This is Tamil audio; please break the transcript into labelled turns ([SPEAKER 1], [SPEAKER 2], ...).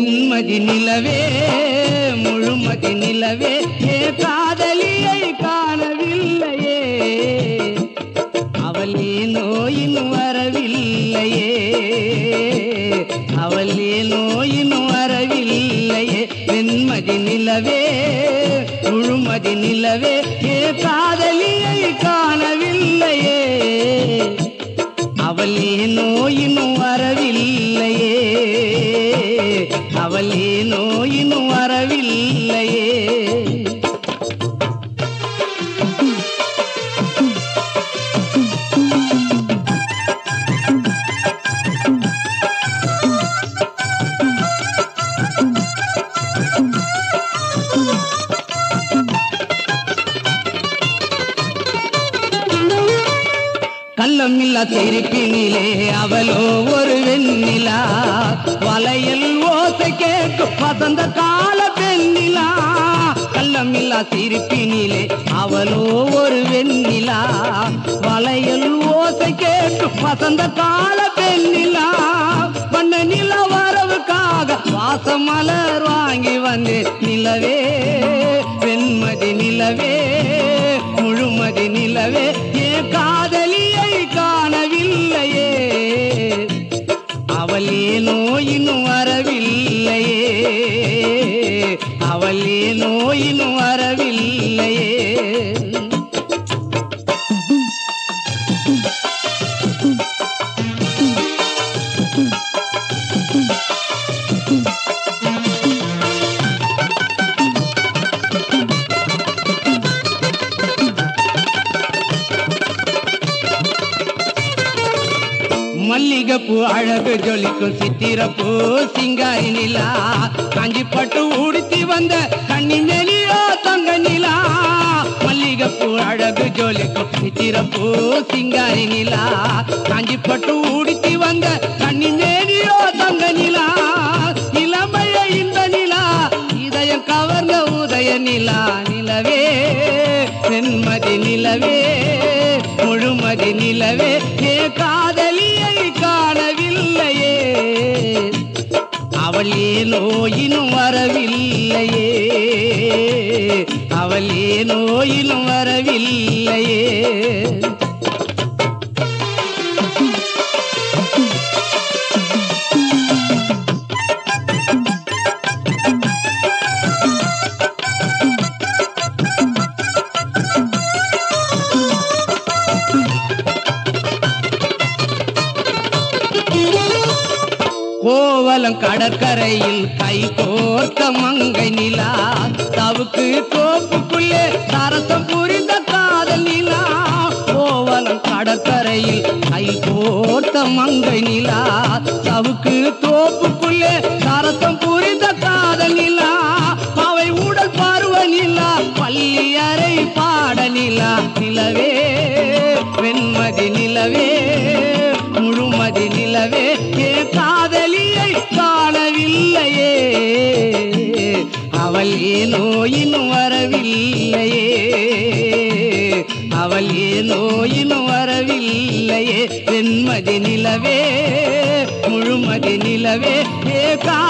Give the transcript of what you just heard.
[SPEAKER 1] வெண்மதி நிலவே முழுமதி நிலவே ஏ காதலியை காணவில்லையே அவள் ஏனோ இன்னும் வரவில்லையே அவள் ஏனோ இன்னும் வரவில்லையே வெண்மதி நிலவே முழுமதி நிலவே ஏ காதலியை காணவில்லையே அவள் ஏனோ இன்னும் வரவில்லையே அவள் ஏனோ இன்னும் வரவில்லையே கள்ளமில்லா சிரிப்பினிலே அவளோ ஒரு வெண்ணிலா வளையல் ஓசை கேட்கும் வசந்த கால பெண்ணிலா கள்ளமில்லா சிரிப்பினிலே அவளோ ஒரு வெண்ணிலா வளையல் ஓசை கேட்கும் வசந்த கால பெண்ணிலா பண்ண நில வரவுக்காக வாசம் மலர் வாங்கி வந்தேன் நிலவே வெண்மதி நிலவே முழுமதி நிலவே ஏ காதலியை காணவில்லையே அவள் ஏனோ இன்னும் வரவில்லையே அவள் ஏனோ இன்னும் வரவில்லையே மல்லிகைப்பூ அழகு ஜொலிக்கும் சித்திரப்பூ சிங்காரி நிலா காஞ்சி பட்டு உடுத்தி வந்த கண்ணி நெலியோ தங்க நிலா மல்லிகைப்பூ அழகு ஜொலிக்கும் சித்திரப்பூ சிங்காரி நிலா காஞ்சி பட்டு உடுத்தி வந்த கண்ணி நெலியோ தங்க நிலா இளமைய இந்த நிலா இதயம் கவர்ந்த உதய நிலா நிலவே தென்மதி நிலவே முழுமதி நிலவே ஏ காதலியை காணவில்லையே அவள் ஏனோ இன்னும் வரவில்லையே அவள் ஏனோ இன்னும் வரவில்லையே கோவலம் கடற்கரையில் கை கோர்த்த மங்கை நிலா தவுக்கு தோப்புக்குள்ளே சரசம் புரிந்த காதல் நிலா கோவலம் கடற்கரையில் கை கோர்த்த மங்கை நிலா தவுக்கு தோப்புக்குள்ளே சரசம் புரிந்த காதல் நிலா அவை உடல் பருவ நிலா பள்ளி அறை பாட நிலா நிலவே வெண்மதி நிலவே முழுமதி நிலவே ஏ காதலியை காணவில்லையே அவள் ஏனோ இன்னும் வரவில்லையே அவள் ஏனோ இன்னும் வரவில்லையே வெண்மதி நிலவே முழுமதி நிலவே ஏ கா